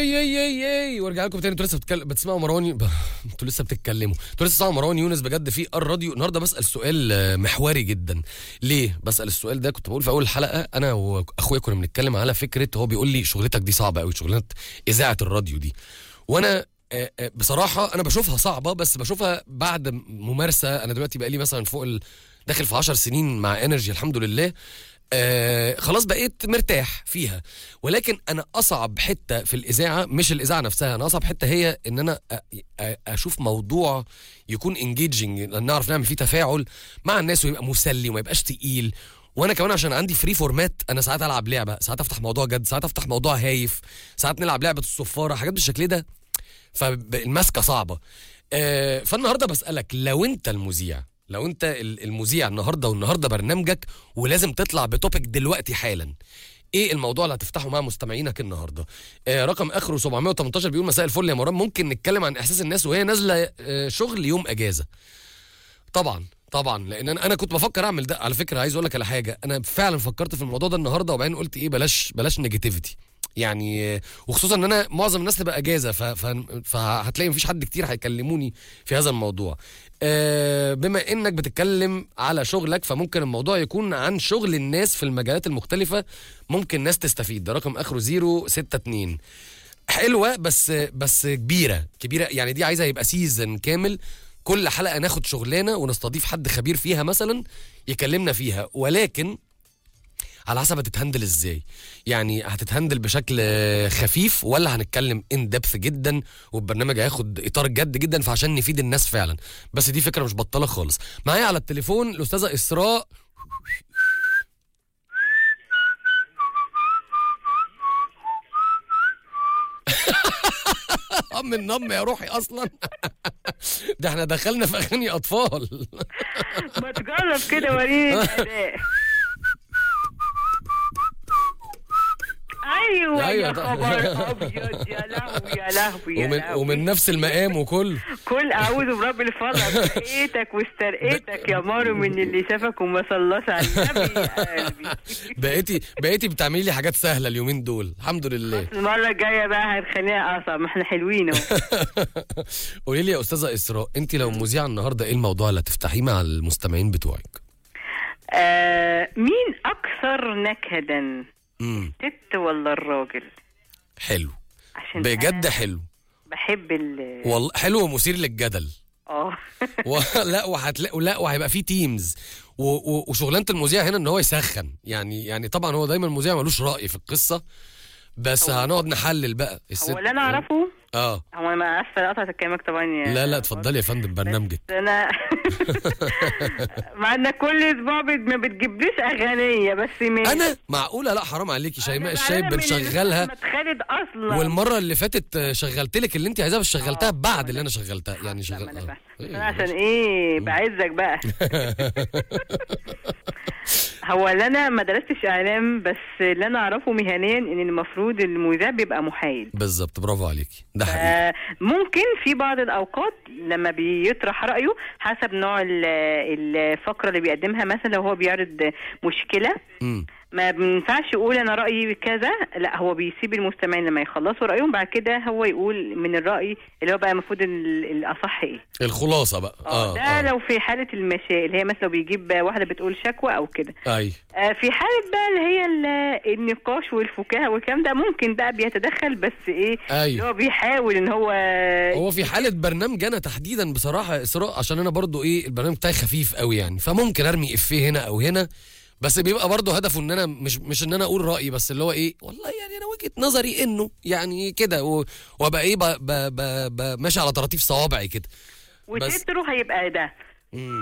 يي يي يي يي وارجع لكم تاني انتوا لسه بتكلم بتسمعوا مروان ي- انتوا لسه بتتكلموا انتوا لسه بتسمعوا مروان يونس بجد في الراديو النهارده بسال سؤال آه، محوري جدا ليه بسال السؤال ده كنت بقول في اول الحلقه انا واخويا كنا بنتكلم على فكره هو بيقول لي شغلتك دي صعبه قوي شغلانه اذاعه الراديو دي وانا آه، آه، بصراحه انا بشوفها صعبه بس بشوفها بعد ممارسه انا دلوقتي بقى لي مثلا فوق ال... داخل في 10 سنين مع انرجي الحمد لله آه خلاص بقيت مرتاح فيها ولكن انا اصعب حته في الاذاعه مش الاذاعه نفسها انا اصعب حته هي ان انا أ- أ- اشوف موضوع يكون انجيجنج نعرف نعمل فيه تفاعل مع الناس ويبقى مسلي وما يبقاش تقيل وانا كمان عشان عندي فري فورمات انا ساعات العب لعبه ساعات افتح موضوع جد ساعات افتح موضوع هايف ساعات نلعب لعبه الصفاره حاجات بالشكل ده فالماسكه صعبه آه، فالنهارده بسالك لو انت المذيع لو انت ال- المذيع النهارده والنهارده برنامجك ولازم تطلع بتوبيك دلوقتي حالا ايه الموضوع اللي هتفتحه مع مستمعينك النهارده آه رقم اخره 718 بيقول مساء الفل يا مرام ممكن نتكلم عن احساس الناس وهي نازله آه شغل يوم اجازه طبعا طبعا لان انا انا كنت بفكر اعمل ده على فكره عايز اقول لك على حاجه انا فعلا فكرت في الموضوع ده النهارده وبعدين قلت ايه بلاش بلاش نيجاتيفيتي يعني آه، وخصوصا ان انا معظم الناس تبقى اجازه ف- ف- فهتلاقي مفيش حد كتير هيكلموني في هذا الموضوع آه، بما انك بتتكلم على شغلك فممكن الموضوع يكون عن شغل الناس في المجالات المختلفه ممكن ناس تستفيد ده رقم اخره 062 حلوه بس بس كبيره كبيره يعني دي عايزه يبقى سيزن كامل كل حلقه ناخد شغلانه ونستضيف حد خبير فيها مثلا يكلمنا فيها ولكن على حسب هتتهندل ازاي يعني هتتهندل بشكل آه، خفيف ولا هنتكلم ان دبث جدا والبرنامج هياخد اطار جد جدا فعشان نفيد الناس فعلا بس دي فكره مش بطاله خالص معايا على التليفون الاستاذه اسراء ام النم يا روحي اصلا ده احنا دخلنا في اغاني اطفال ما تجرب كده وريني الاداء ايوه أيوة يا طبعا. خبر ابيض يا لهوي يا لهوي يا ومن لهوي. ومن نفس المقام وكل كل اعوذ برب الفلق سرقتك واسترقتك يا مارو من اللي شافك وما صلاش على النبي يا قلبي بقيتي بقيتي بتعملي لي حاجات سهله اليومين دول الحمد لله المره الجايه بقى هنخليها اصعب ما احنا حلوين اهو قولي لي يا استاذه اسراء انت لو مذيعه النهارده ايه الموضوع اللي هتفتحيه مع المستمعين بتوعك آه مين اكثر نكدا امم ست ولا الراجل حلو عشان بجد أنا حلو بحب ال والله حلو ومثير للجدل اه و... لا وهتلاقي لا وهيبقى في تيمز و... و... وشغلانه المذيع هنا ان هو يسخن يعني يعني طبعا هو دايما المذيع ملوش راي في القصه بس هو- هنقعد نحلل بقى الست هو اللي انا اعرفه اه هو انا اسفه قطعت كلامك طبعا يا لا لا اتفضلي يا فندم برنامجك بس انا مع انك كل اسبوع بت- ما بتجيبليش اغنيه بس من انا معقوله لا حرام عليكي شيماء أنا الشايب زعلانة من بنشغلها اللي خالد اصلا والمره اللي فاتت آه، شغلت لك اللي انت عايزاها بس شغلتها آه. بعد اللي انا شغلتها يعني لا، ما شغل انا آه. فاهمة. إيه، انا عشان ماشي. ايه بعزك بقى هو اللي انا ما درستش اعلام بس اللي انا اعرفه مهنيا ان المفروض المذيع بيبقى محايد بالظبط برافو عليكي ده حقيقي آه، ممكن في بعض الاوقات لما بيطرح رايه حسب نوع ال- الفقره اللي بيقدمها مثلا لو هو بيعرض مشكله مم. ما بينفعش يقول انا رايي كذا لا هو بيسيب المستمعين لما يخلصوا رايهم بعد كده هو يقول من الراي اللي هو بقى المفروض ال- الاصح ايه الخلاصه بقى اه اه ده اه لو في حاله المشاكل هي مثلا لو بيجيب واحده بتقول شكوى او كده اي آه، في حاله بقى اللي هي ال- النقاش والفكاهه والكلام ده ممكن بقى بيتدخل بس ايه اللي ايوه هو بيحاول ان هو هو في حاله برنامج انا تحديدا بصراحه يا اسراء عشان انا برضو ايه البرنامج بتاعي خفيف قوي يعني فممكن ارمي افيه هنا او هنا بس بيبقى برضو هدفه ان انا مش مش ان انا اقول رايي بس اللي هو ايه والله يعني انا وجهه نظري انه يعني كده و- وابقى ايه ب ب ب ب ماشي على طراطيف صوابعي كده بس- وتتره هيبقى ده مم.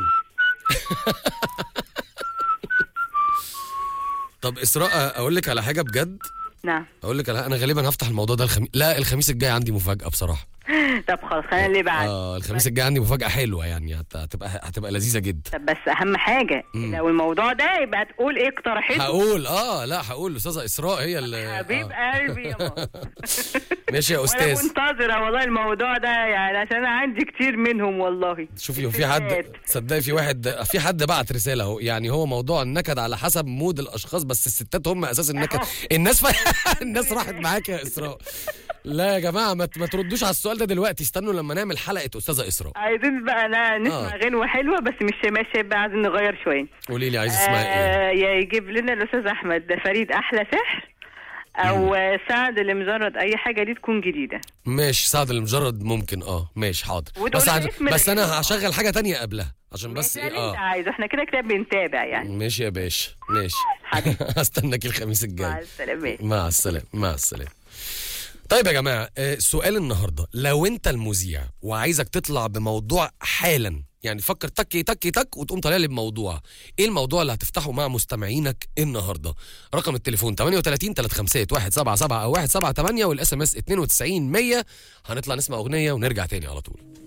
طب اسراء اقول لك على حاجه بجد نعم اقول لك على انا غالبا هفتح الموضوع ده الخميس لا الخميس الجاي عندي مفاجاه بصراحه طب خلاص خلينا اللي بعد اه الخميس الجاي عندي مفاجاه حلوه يعني هت- هتبقى هتبقى لذيذه جدا طب بس اهم حاجه مم. لو الموضوع ده يبقى هتقول ايه اقترحته هقول اه لا هقول الاستاذه اسراء هي اللي حبيب آه. قلبي يا ماما ماشي يا وانا استاذ منتظره والله الموضوع ده يعني عشان انا عندي كتير منهم والله شوفي في حد ستات. تصدقي في واحد في حد بعت رساله اهو يعني هو موضوع النكد على حسب مود الاشخاص بس الستات هم اساس النكد الناس ف... الناس راحت معاك يا اسراء لا يا جماعه ما, ما تردوش على السؤال ده دلوقتي استنوا لما نعمل حلقه استاذه اسراء عايزين بقى لا نسمع آه. غنوة حلوة بس مش شمال شاب بقى عايزين نغير شوية قولي لي عايزه تسمعي ايه آه يا يجيب لنا الأستاذ أحمد ده فريد أحلى سحر أو آه، سعد اللي مجرد أي حاجة دي تكون جديدة ماشي سعد المجرد ممكن اه ماشي حاضر وتقول بس لي عاد- اسم بس انا الغنوة. هشغل حاجه تانية قبلها عشان بس ماشي ايه اللي أنت اه عايزه احنا كده كده بنتابع يعني ماشي يا باشا ماشي حبيبي. هستناك الخميس الجاي مع السلامة مع السلامه مع السلامه طيب يا جماعه آه، سؤال النهارده لو انت المذيع وعايزك تطلع بموضوع حالا يعني فكر تك تك تك وتقوم طالع لي بموضوع ايه الموضوع اللي هتفتحه مع مستمعينك النهارده رقم التليفون 38 351 177 او 178 والاس ام اس 92 100 هنطلع نسمع اغنيه ونرجع تاني على طول